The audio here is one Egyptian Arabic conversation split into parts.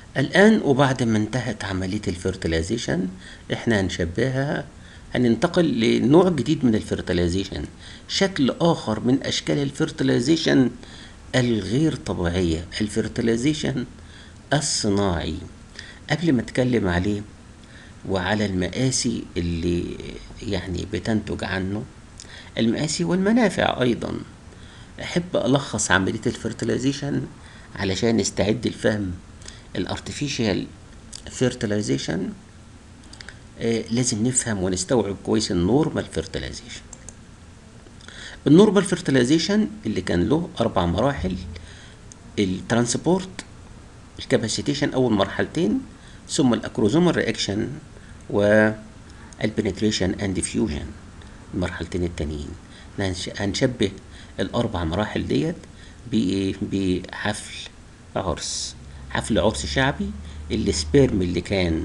الآن وبعد ما انتهت عملية الفيرتلايزيشن احنا هنشبهها هننتقل لنوع جديد من الفيرتلايزيشن شكل آخر من أشكال الفيرتلايزيشن الغير طبيعية الفيرتلايزيشن الصناعي قبل ما اتكلم عليه وعلى المآسي اللي يعني بتنتج عنه المآسي والمنافع أيضا أحب ألخص عملية الفيرتلايزيشن علشان نستعد لفهم الارتفيشال فيرتلايزيشن لازم نفهم ونستوعب كويس النورمال فيرتلايزيشن النورمال فيرتلايزيشن اللي كان له اربع مراحل الترانسبورت الكاباسيتيشن اول مرحلتين ثم الاكروزومال رياكشن والبنتريشن اند فيوجن المرحلتين التانيين هنشبه الاربع مراحل ديت بايه بحفل عرس حفل عرس شعبي السبيرم اللي كان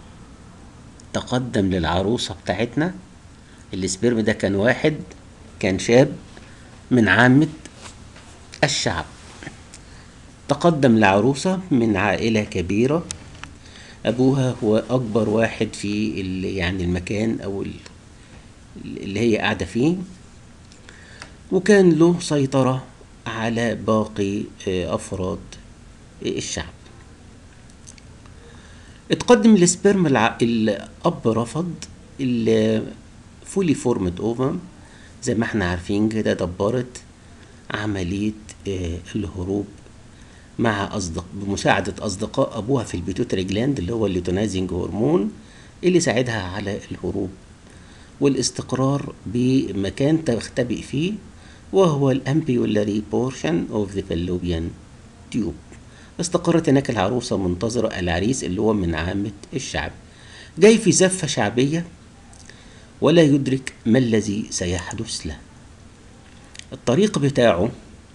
تقدم للعروسة بتاعتنا السبيرم ده كان واحد كان شاب من عامة الشعب تقدم لعروسة من عائلة كبيرة أبوها هو أكبر واحد في يعني المكان أو اللي هي قاعدة فيه وكان له سيطرة على باقي أفراد الشعب اتقدم السبرم الع... الأب رفض الفولي فورمد اوفم زي ما احنا عارفين كده دبرت عملية اه الهروب مع أصدق بمساعدة أصدقاء أبوها في البيتوتري جلاند اللي هو الليتونايزنج هرمون اللي ساعدها على الهروب والاستقرار بمكان تختبئ فيه وهو الأمبيولاري بورشن أوف ذا فالوبيان تيوب استقرت هناك العروسة منتظرة العريس اللي هو من عامة الشعب جاي في زفة شعبية ولا يدرك ما الذي سيحدث له الطريق بتاعه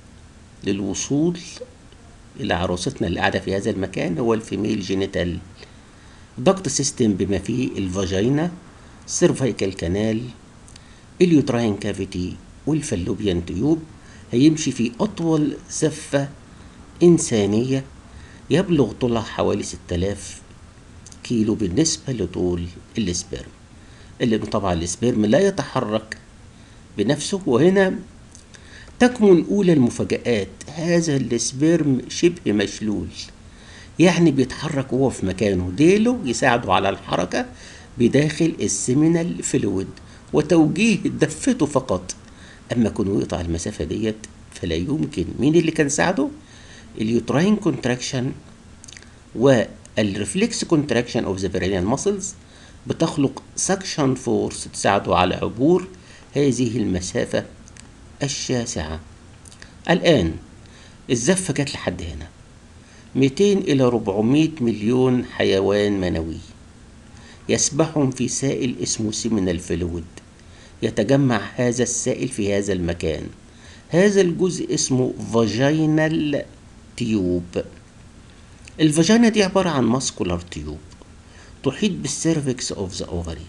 للوصول إلى عروستنا اللي قاعدة في هذا المكان هو الفيميل جينيتال ضغط سيستم بما فيه الفاجينا سيرفايكال كانال اليوتراين كافيتي والفالوبيان تيوب هيمشي في أطول زفة إنسانية يبلغ طولها حوالي 6000 كيلو بالنسبة لطول السبرم اللي طبعا السبرم لا يتحرك بنفسه وهنا تكمن أولى المفاجآت هذا السبرم شبه مشلول يعني بيتحرك وهو في مكانه ديله يساعده على الحركة بداخل السيمينال فلويد وتوجيه دفته فقط أما كونه يقطع المسافة ديت فلا يمكن مين اللي كان ساعده؟ اليوتراين كونتراكشن والريفلكس كونتراكشن اوف ذا برينيان ماسلز بتخلق سكشن فورس تساعده على عبور هذه المسافة الشاسعة الآن الزفة جت لحد هنا 200 إلى 400 مليون حيوان منوي يسبحون في سائل اسمه سيمينال فلويد يتجمع هذا السائل في هذا المكان هذا الجزء اسمه فاجينال تيوب الفاجينا دي عبارة عن ماسكولار تيوب تحيط بالسيرفكس اوف ذا اوفري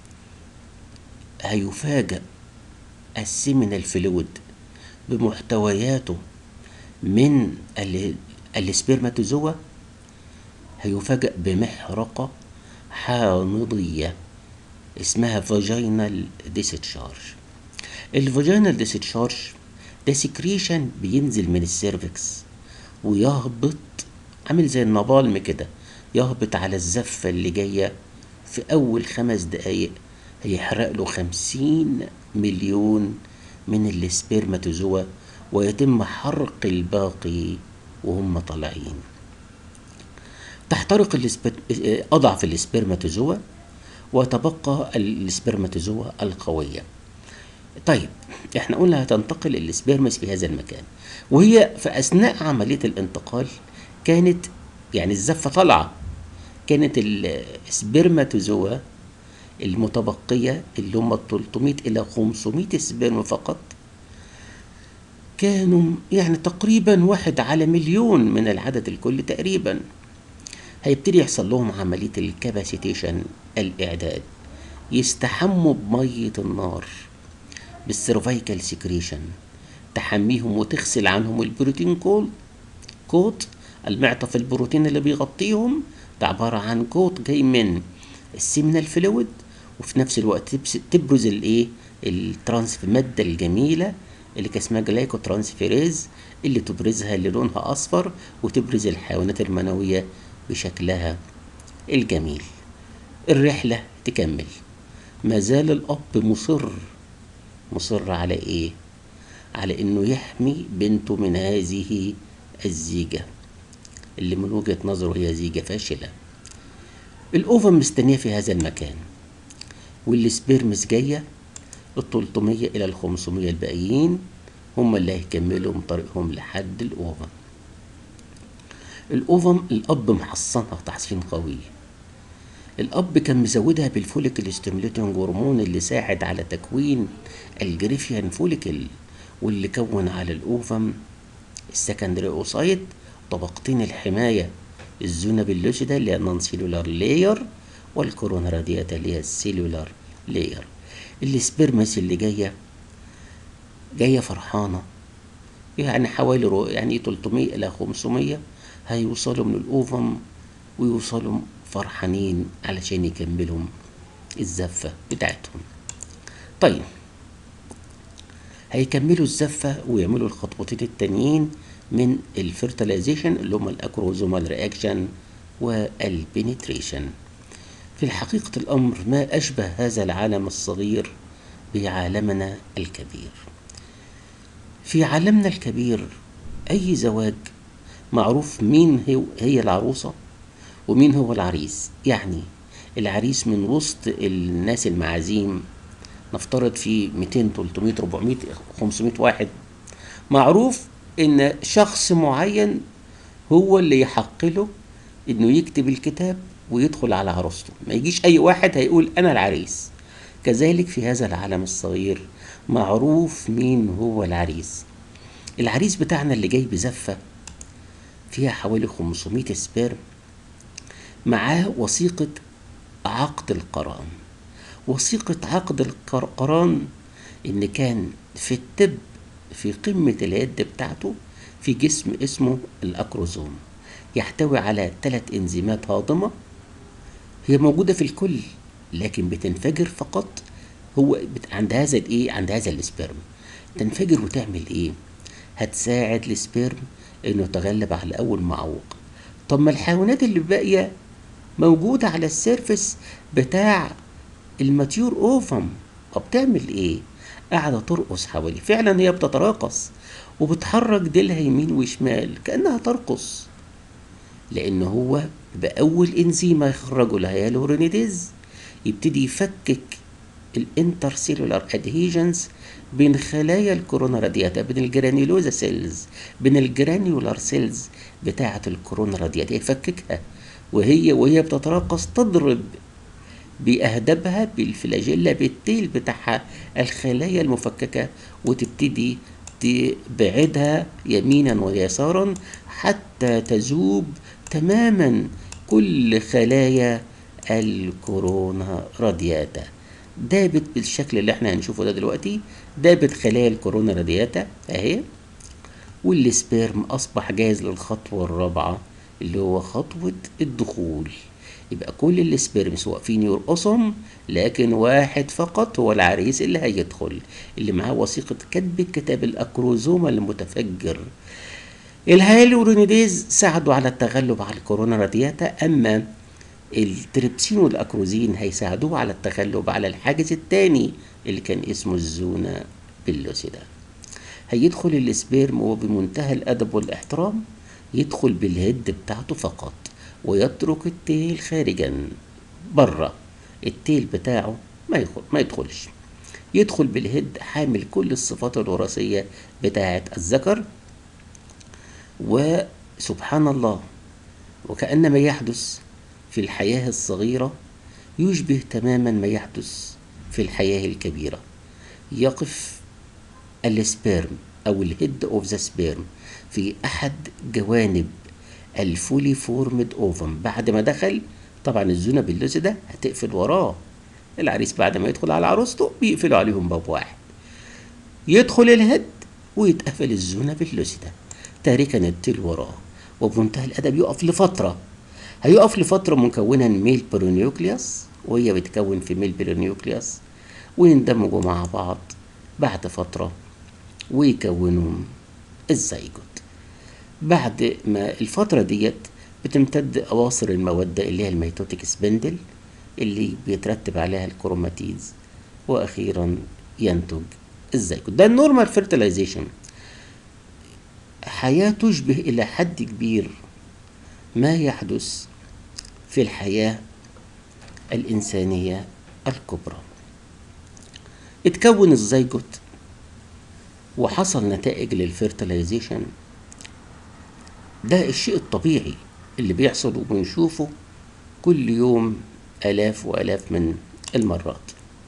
هيفاجأ السيمينال فلويد بمحتوياته من السبرماتوزوا هيفاجأ بمحرقة حامضية اسمها فاجينال ديستشارج الفاجينال ديستشارج ده سكريشن بينزل من السيرفكس ويهبط عامل زي النبالم كده يهبط على الزفة اللي جاية في أول خمس دقايق هيحرق له خمسين مليون من السبرماتوزوا ويتم حرق الباقي وهم طالعين تحترق السبر... أضعف السبرماتوزوا وتبقى السبرماتوزوا القوية طيب احنا قلنا هتنتقل السبيرمس في هذا المكان وهي في اثناء عمليه الانتقال كانت يعني الزفه طالعه كانت السبرماتوزوا المتبقيه اللي هم 300 الى 500 سبرم فقط كانوا يعني تقريبا واحد على مليون من العدد الكلي تقريبا هيبتدي يحصل لهم عمليه الكاباسيتيشن الاعداد يستحموا بميه النار بالسيرفايكال سكريشن تحميهم وتغسل عنهم البروتين كول كوت المعطف البروتين اللي بيغطيهم ده عبارة عن كوت جاي من السيمنال فلويد وفي نفس الوقت تبس- تبرز الايه الترانس المادة الجميلة اللي كان اسمها جلايكو ترانسفيريز اللي تبرزها اللي لونها اصفر وتبرز الحيوانات المنوية بشكلها الجميل الرحلة تكمل ما زال الأب مصر مصر على إيه؟ على إنه يحمي بنته من هذه الزيجة اللي من وجهة نظره هي زيجة فاشلة الأوفم مستنية في هذا المكان والسبيرمز جاية ال 300 إلى ال 500 الباقيين هم اللي هيكملوا من طريقهم لحد الأوفم الأوفم الأب محصنها تحصين قوي الأب كان مزودها بالفوليكل ستيموليتنج هرمون اللي ساعد على تكوين الجريفيان فوليكل واللي كون على الأوفم السكندري أوسايت طبقتين الحماية الزونة باللوسيدا اللي هي النون سيلولار لاير والكورونا رادياتا اللي هي السيلولار لاير السبرمس اللي جاية جاية فرحانة يعني حوالي رو يعني 300 إلى 500 هيوصلوا من الأوفم ويوصلوا فرحانين علشان يكملوا الزفة بتاعتهم طيب هيكملوا الزفة ويعملوا الخطوتين التانيين من الفيرتلايزيشن اللي هم الاكروزومال رياكشن والبنتريشن في الحقيقة الأمر ما أشبه هذا العالم الصغير بعالمنا الكبير في عالمنا الكبير أي زواج معروف مين هي, هي العروسة ومين هو العريس يعني العريس من وسط الناس المعازيم نفترض في 200 300 400 500 واحد معروف ان شخص معين هو اللي يحق له انه يكتب الكتاب ويدخل على عروسته ما يجيش اي واحد هيقول انا العريس كذلك في هذا العالم الصغير معروف مين هو العريس العريس بتاعنا اللي جاي بزفة فيها حوالي 500 سبيرم معاه وثيقة عقد القران وثيقة عقد القران إن كان في الطب في قمة اليد بتاعته في جسم اسمه الأكروزوم يحتوي على ثلاث إنزيمات هاضمة هي موجودة في الكل لكن بتنفجر فقط هو بت... عند هذا الايه عند هذا السبرم تنفجر وتعمل ايه هتساعد السبرم انه يتغلب على اول معوق طب ما الحيوانات اللي باقيه موجوده على السيرفس بتاع الماتيور اوفم طب بتعمل ايه قاعده ترقص حواليه فعلا هي بتتراقص وبتحرك ديلها يمين وشمال كانها ترقص لان هو باول انزيم يخرجه الهيالورونيديز يبتدي يفكك الانترسيلولار ادهيجنز بين خلايا الكورونا رادياتا بين الجرانيولوزا سيلز بين الجرانيولار سيلز بتاعة الكورونا رادياتا يفككها وهي وهي بتتراقص تضرب بأهدابها بالفلاجيلا بالتيل بتاعها الخلايا المفككة وتبتدي تبعدها يمينا ويسارا حتى تذوب تماما كل خلايا الكورونا رادياتا دابت بالشكل اللي احنا هنشوفه ده دلوقتي دابت خلايا الكورونا رادياتا اهي والسبيرم اصبح جاهز للخطوه الرابعه اللي هو خطوه الدخول يبقى كل السبيرمز واقفين يرقصهم لكن واحد فقط هو العريس اللي هيدخل اللي معاه وثيقه كتب كتاب الاكروزوما المتفجر الهيالورونيديز ساعدوا على التغلب على الكورونا رادياتا اما التريبسين والاكروزين هيساعدوه على التغلب على الحاجز الثاني اللي كان اسمه الزونا بيلوسيدا هيدخل السبيرم وبمنتهى الادب والاحترام يدخل بالهد بتاعته فقط ويترك التيل خارجا بره التيل بتاعه ما يدخل ما يدخلش يدخل بالهد حامل كل الصفات الوراثية بتاعة الذكر وسبحان الله وكأن ما يحدث في الحياة الصغيرة يشبه تماما ما يحدث في الحياة الكبيرة يقف السبيرم أو الهيد أوف ذا سبيرم في أحد جوانب الفولي فورمد أوفم بعد ما دخل طبعا الزونة باللوز ده هتقفل وراه العريس بعد ما يدخل على عروسته بيقفلوا عليهم باب واحد يدخل الهد ويتقفل الزونة باللوز ده تاركا التل وراه وبمنتهى الأدب يقف لفترة هيقف لفترة مكونة من ميل برونيوكليوس وهي بتكون في ميل برونيوكليوس ويندمجوا مع بعض بعد فترة ويكونوا الزيجوت بعد ما الفترة ديت بتمتد أواصر المودة اللي هي الميتوتيك سبندل اللي بيترتب عليها الكروماتيز وأخيرا ينتج الزيجوت ده النورمال فيرتلايزيشن حياة تشبه إلى حد كبير ما يحدث في الحياة الإنسانية الكبرى اتكون الزيجوت وحصل نتائج للفيرتلايزيشن ده الشيء الطبيعي اللي بيحصل وبنشوفه كل يوم آلاف وآلاف من المرات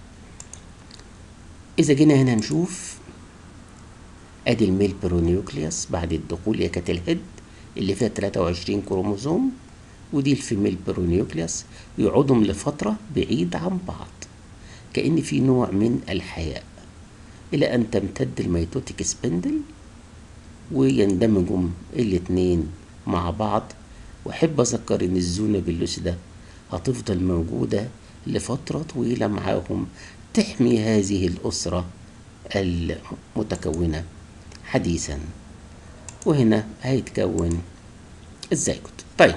إذا جينا هنا نشوف أدي الميل برونيوكليوس بعد الدخول هي كانت الهيد اللي فيها 23 كروموزوم ودي الفيميل برونيوكليوس يقعدهم لفترة بعيد عن بعض كأن في نوع من الحياء إلى أن تمتد الميتوتيك سبندل ويندمجوا الاتنين مع بعض وأحب أذكر إن الزونة باللوسيدا هتفضل موجودة لفترة طويلة معاهم تحمي هذه الأسرة المتكونة حديثا وهنا هيتكون الزيجوت طيب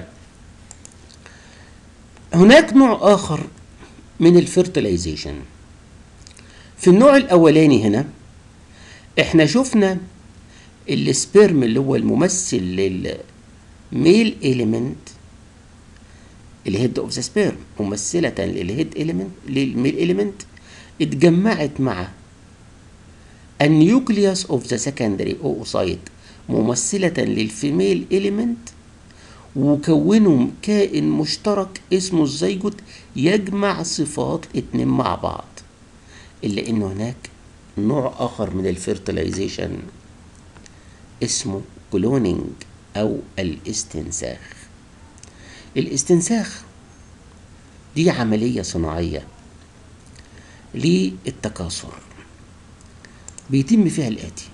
هناك نوع آخر من الفيرتلايزيشن في النوع الأولاني هنا احنا شفنا السبيرم اللي هو الممثل للميل إليمنت الهيد اوف ذا سبيرم ممثلة للهيد إليمنت للميل إليمنت اتجمعت مع النيوكليوس اوف ذا سكندري اوسايت ممثلة للفيميل إليمنت وكونوا كائن مشترك اسمه الزيجوت يجمع صفات اتنين مع بعض إلا إن هناك نوع آخر من الفيرتلايزيشن اسمه كلونينج أو الاستنساخ الاستنساخ دي عملية صناعية للتكاثر بيتم فيها الآتي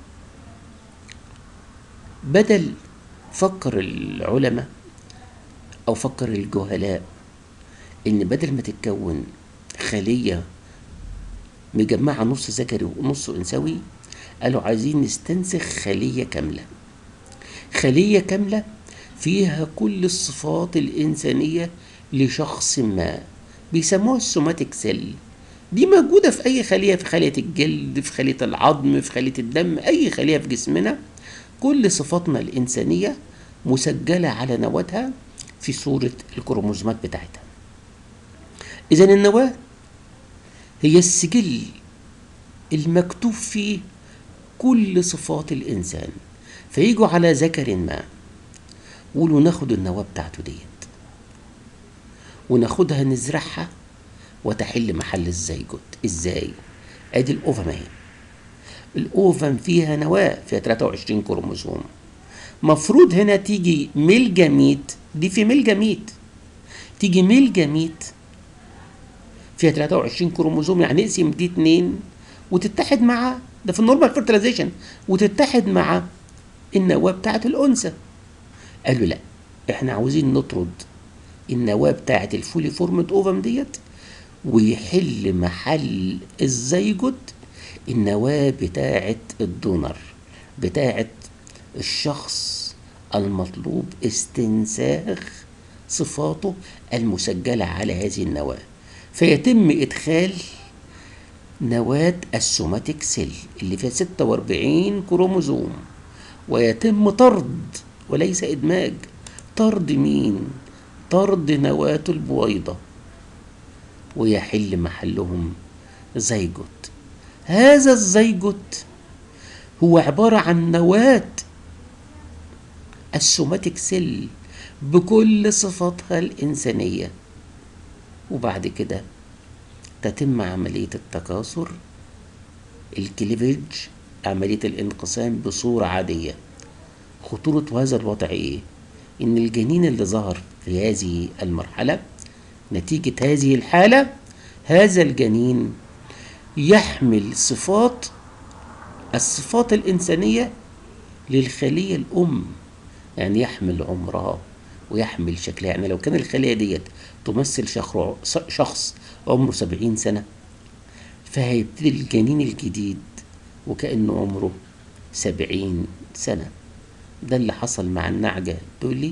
بدل فكر العلماء أو فكر الجهلاء إن بدل ما تتكون خلية مجمعة نص ذكري ونص أنثوي قالوا عايزين نستنسخ خلية كاملة خلية كاملة فيها كل الصفات الإنسانية لشخص ما بيسموها السوماتيك سيل دي موجودة في أي خلية في خلية الجلد في خلية العظم في خلية الدم أي خلية في جسمنا كل صفاتنا الإنسانية مسجلة على نواتها في صورة الكروموزومات بتاعتها إذا النواة هي السجل المكتوب فيه كل صفات الإنسان فيجوا على ذكر ما يقولوا ناخد النواة بتاعته ديت وناخدها نزرعها وتحل محل الزيجوت ازاي ادي الاوفم اهي الاوفم فيها نواه فيها 23 كروموزوم مفروض هنا تيجي ميل جميت دي في ميل جميت تيجي ميل جميت فيها 23 كروموزوم يعني اقسم دي اتنين وتتحد مع ده في النورمال فيرتلايزيشن وتتحد مع النواه بتاعت الانثى قالوا لا احنا عاوزين نطرد النواه بتاعت الفولي فورمد اوفم ديت ويحل محل الزيجوت النواة بتاعة الدونر بتاعة الشخص المطلوب استنساخ صفاته المسجلة على هذه النواة فيتم إدخال نواة السوماتيك سيل اللي فيها 46 كروموزوم ويتم طرد وليس إدماج طرد مين؟ طرد نواة البويضة ويحل محلهم زيجوت هذا الزيجوت هو عبارة عن نواة السوماتيك سيل بكل صفاتها الإنسانية وبعد كده تتم عملية التكاثر الكليفج عملية الانقسام بصورة عادية خطورة هذا الوضع ايه؟ ان الجنين اللي ظهر في هذه المرحلة نتيجة هذه الحالة هذا الجنين يحمل صفات الصفات الإنسانية للخلية الأم يعني يحمل عمرها ويحمل شكلها يعني لو كان الخلية ديت تمثل شخر- شخص عمره سبعين سنة فهيبتدي الجنين الجديد وكأنه عمره سبعين سنة ده اللي حصل مع النعجة دولي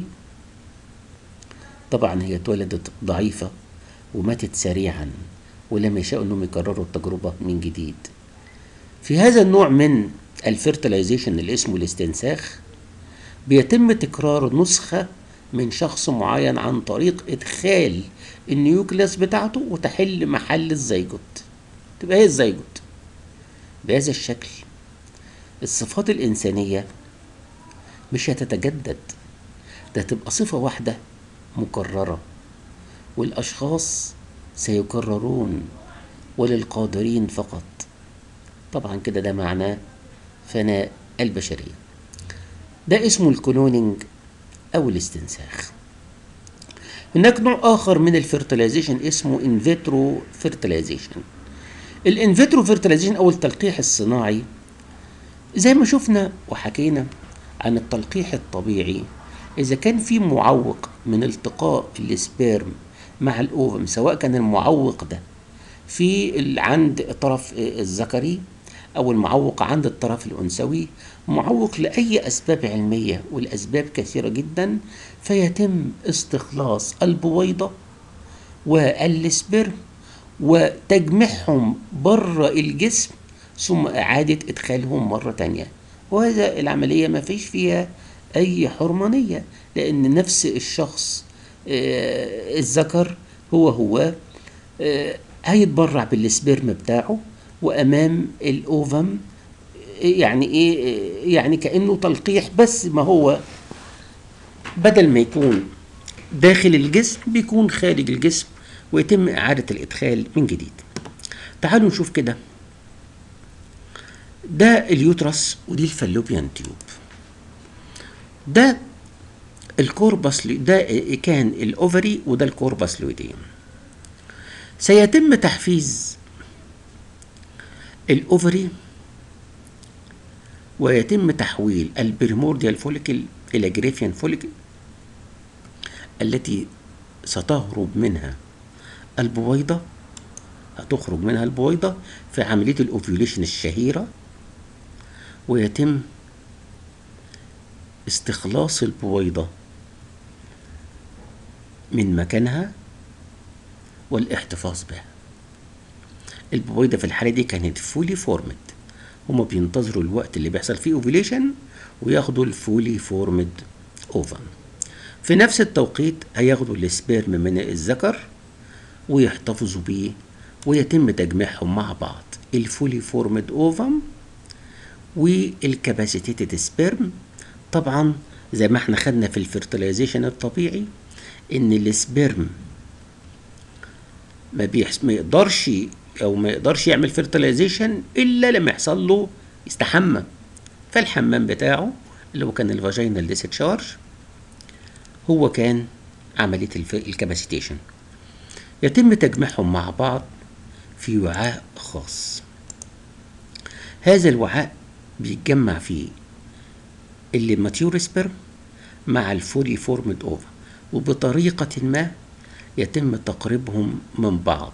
طبعا هي اتولدت ضعيفة وماتت سريعا ولم يشاءوا انهم يكرروا التجربة من جديد في هذا النوع من الفيرتلايزيشن اللي اسمه الاستنساخ بيتم تكرار نسخة من شخص معين عن طريق إدخال النيوكليس بتاعته وتحل محل الزيجوت تبقى هي الزيجوت بهذا الشكل الصفات الإنسانية مش هتتجدد ده تبقى صفة واحدة مكررة والأشخاص سيكررون وللقادرين فقط طبعا كده ده معناه فناء البشرية ده اسمه الكلونينج أو الاستنساخ هناك نوع آخر من الفيرتلايزيشن اسمه ان فيترو فيرتلايزيشن الان فيترو فيرتلايزيشن أو التلقيح الصناعي زي ما شفنا وحكينا عن التلقيح الطبيعي إذا كان في معوق من التقاء السبيرم مع الأوفم سواء كان المعوق ده في ال- عند الطرف الذكري أو المعوق عند الطرف الأنثوي معوق لأي أسباب علمية والأسباب كثيرة جدا فيتم استخلاص البويضة والسبرم وتجميعهم بره الجسم ثم إعادة إدخالهم مرة تانية وهذا العملية ما فيش فيها أي حرمانية لأن نفس الشخص آه، الذكر هو هو آه، هيتبرع بالسبرم بتاعه وأمام الأوفم يعني إيه آه، يعني كأنه تلقيح بس ما هو بدل ما يكون داخل الجسم بيكون خارج الجسم ويتم إعادة الإدخال من جديد تعالوا نشوف كده ده اليوترس ودي الفالوبيان تيوب ده الكوربس لو- ده كان الاوفري وده الكوربس لويديوم سيتم تحفيز الاوفري ويتم تحويل البريمورديال فوليكل الى جريفيان فوليكل التي ستهرب منها البويضة هتخرج منها البويضة في عملية الأوفيوليشن الشهيرة ويتم استخلاص البويضة من مكانها والاحتفاظ بها البويضة في الحالة دي كانت فولي فورمد هما بينتظروا الوقت اللي بيحصل فيه اوفيليشن وياخدوا الفولي فورمد اوفم في نفس التوقيت هياخدوا السبيرم من الذكر ويحتفظوا بيه ويتم تجميعهم مع بعض الفولي فورمد اوفم والكاباسيتيتد سبيرم طبعا زي ما احنا خدنا في الفيرتلايزيشن الطبيعي ان السبيرم ما بيحس ما يقدرش او ما يقدرش يعمل فيرتلايزيشن الا لما يحصل له يستحمى فالحمام بتاعه اللي هو كان الفاجينال ديسشارج هو كان عمليه الف- الكاباسيتيشن يتم تجميعهم مع بعض في وعاء خاص هذا الوعاء بيتجمع فيه اللي ماتيور سبرم مع الفولي فورمد اوفا وبطريقة ما يتم تقريبهم من بعض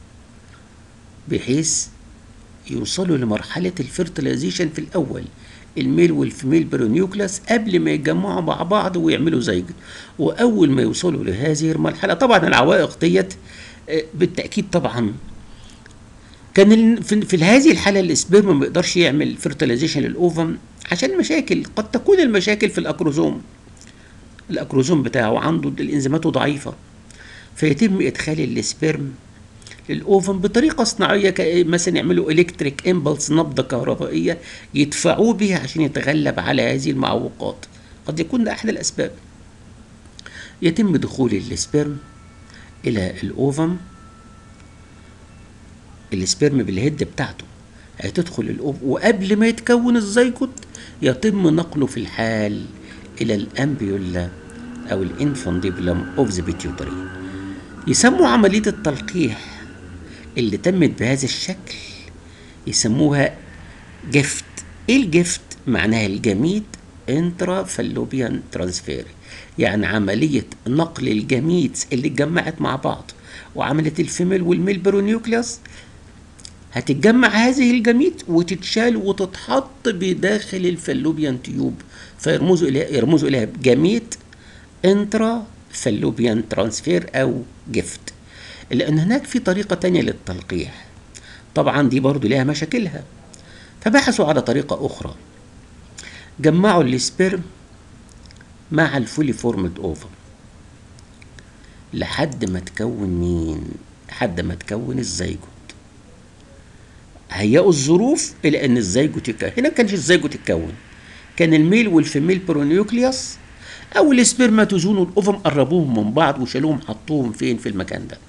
بحيث يوصلوا لمرحلة الفيرتلايزيشن في الأول الميل والفيميل برونيوكلاس قبل ما يتجمعوا مع بعض ويعملوا زيج وأول ما يوصلوا لهذه المرحلة طبعا العوائق ديت آه، بالتأكيد طبعا كان ال- في في هذه الحاله الاسبرم ما يقدرش يعمل فيرتلايزيشن للاوفم عشان مشاكل قد تكون المشاكل في الاكروزوم الاكروزوم بتاعه عنده الانزيماته ضعيفه فيتم ادخال السبرم للاوفم بطريقه صناعيه ك- مثلا يعملوا الكتريك امبلس نبضه كهربائيه يدفعوه بيها عشان يتغلب على هذه المعوقات قد يكون ده احد الاسباب يتم دخول السبرم الى الاوفم السبرم بالهيد بتاعته هتدخل الأوف وقبل ما يتكون الزيجوت يتم نقله في الحال إلى الأمبيولا أو الانفانديبلم أوف ذا بيتيوتري يسموا عملية التلقيح اللي تمت بهذا الشكل يسموها جفت ايه الجفت معناها الجميد انترا فالوبيان ترانسفير يعني عملية نقل الجميتس اللي اتجمعت مع بعض وعملت الفيميل والميل برونيوكليوس هتتجمع هذه الجميت وتتشال وتتحط بداخل الفالوبيان تيوب فيرمزوا اليها يرمزوا اليها جميت انترا فالوبيان ترانسفير او جفت لان هناك في طريقة تانية للتلقيح طبعا دي برضو لها مشاكلها فبحثوا على طريقة أخرى جمعوا السبرم مع الفولي فورمد اوفر لحد ما تكون مين لحد ما تكون الزيجوت هيئوا الظروف الى ان الزيجوت يتكون هنا كانش الزيجوت يتكون كان الميل والفيميل برونيوكليوس او السبرماتوزون والاوفم قربوهم من بعض وشالوهم حطوهم فين في المكان ده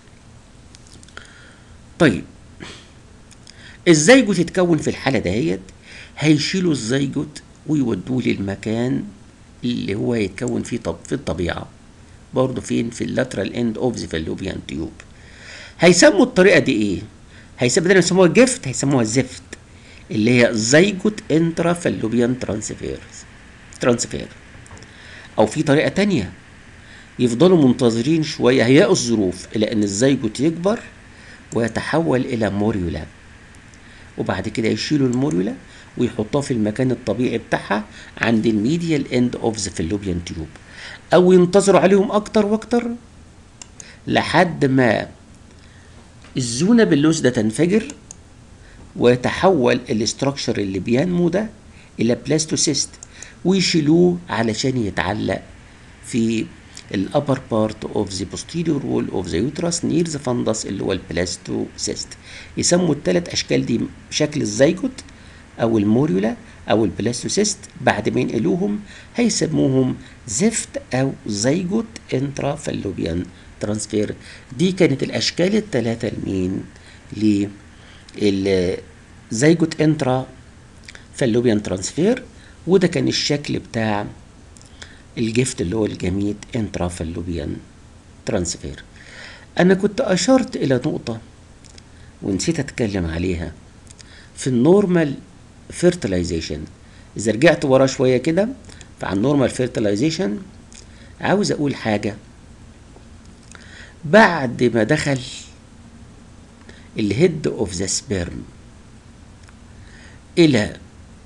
طيب الزيجوت يتكون في الحاله دهيت هيشيلوا الزيجوت ويودوه للمكان اللي هو يتكون فيه طب في الطبيعه برضه فين في اللاترال اند اوف ذا فالوبيان تيوب هيسموا الطريقه دي ايه هيسموا بدل ما يسموها جفت هيسموها زفت اللي هي زيجوت انترا فالوبيان ترانسفير ترانسفير او في طريقه تانية يفضلوا منتظرين شويه هيلاقوا الظروف الى ان الزيجوت يكبر ويتحول الى موريولا وبعد كده يشيلوا الموريولا ويحطوها في المكان الطبيعي بتاعها عند الميديال اند اوف ذا فالوبيان تيوب او ينتظروا عليهم اكتر واكتر لحد ما الزونة باللوز ده تنفجر ويتحول الاستراكشر اللي بينمو ده الى بلاستوسيست ويشيلوه علشان يتعلق في الابر بارت اوف ذا posterior وول اوف ذا يوترس نير ذا فندس اللي هو البلاستوسيست يسموا الثلاث اشكال دي شكل الزيجوت او الموريولا او البلاستوسيست بعد ما ينقلوهم هيسموهم زفت او زيجوت انترا فالوبيان ترانسفير دي كانت الاشكال الثلاثه لمين للزيجوت انترا فالوبيان ترانسفير وده كان الشكل بتاع الجفت اللي هو الجميد انترا فالوبيان ترانسفير انا كنت اشرت الى نقطه ونسيت اتكلم عليها في النورمال فيرتلايزيشن اذا رجعت ورا شويه كده فعن النورمال فيرتلايزيشن عاوز اقول حاجه بعد ما دخل الهيد اوف ذا سبيرم الى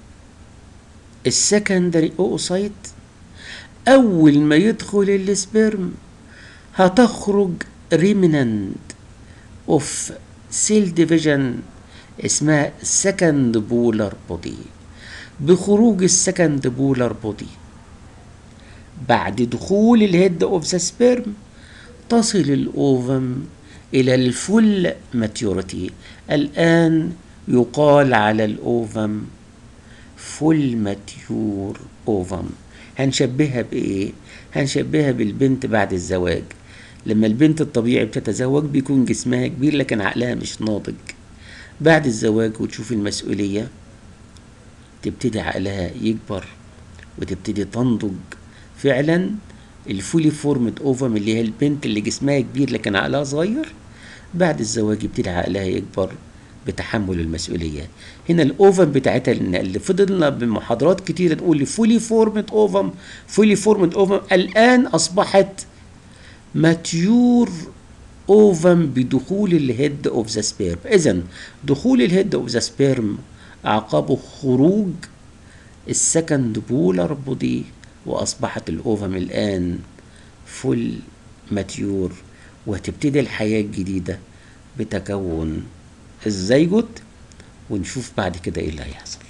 السكندري اوسايت اول ما يدخل السبيرم هتخرج ريمننت اوف سيل ديفيجن اسمها سكند بولر بودي بخروج السكند بولر بودي بعد دخول الهيد اوف ذا سبيرم تصل الاوفم الى الفول ماتيوريتي الان يقال على الاوفم فول ماتيور اوفم هنشبهها بايه هنشبهها بالبنت بعد الزواج لما البنت الطبيعي بتتزوج بيكون جسمها كبير لكن عقلها مش ناضج بعد الزواج وتشوف المسؤولية تبتدي عقلها يكبر وتبتدي تنضج فعلا الفولي فورمد اوفم اللي هي البنت اللي جسمها كبير لكن عقلها صغير بعد الزواج يبتدي عقلها يكبر بتحمل المسؤولية هنا الأوفم بتاعتها اللي فضلنا بمحاضرات كتيرة نقول فولي فورمد أوفم فولي فورمد أوفم الآن أصبحت ماتيور اوفم بدخول الهيد اوف ذا سبيرم اذا دخول الهيد اوف ذا سبيرم اعقبه خروج السكند بولر بودي واصبحت الاوفم الان فول ماتيور وهتبتدي الحياه الجديده بتكون الزيجوت ونشوف بعد كده ايه اللي هيحصل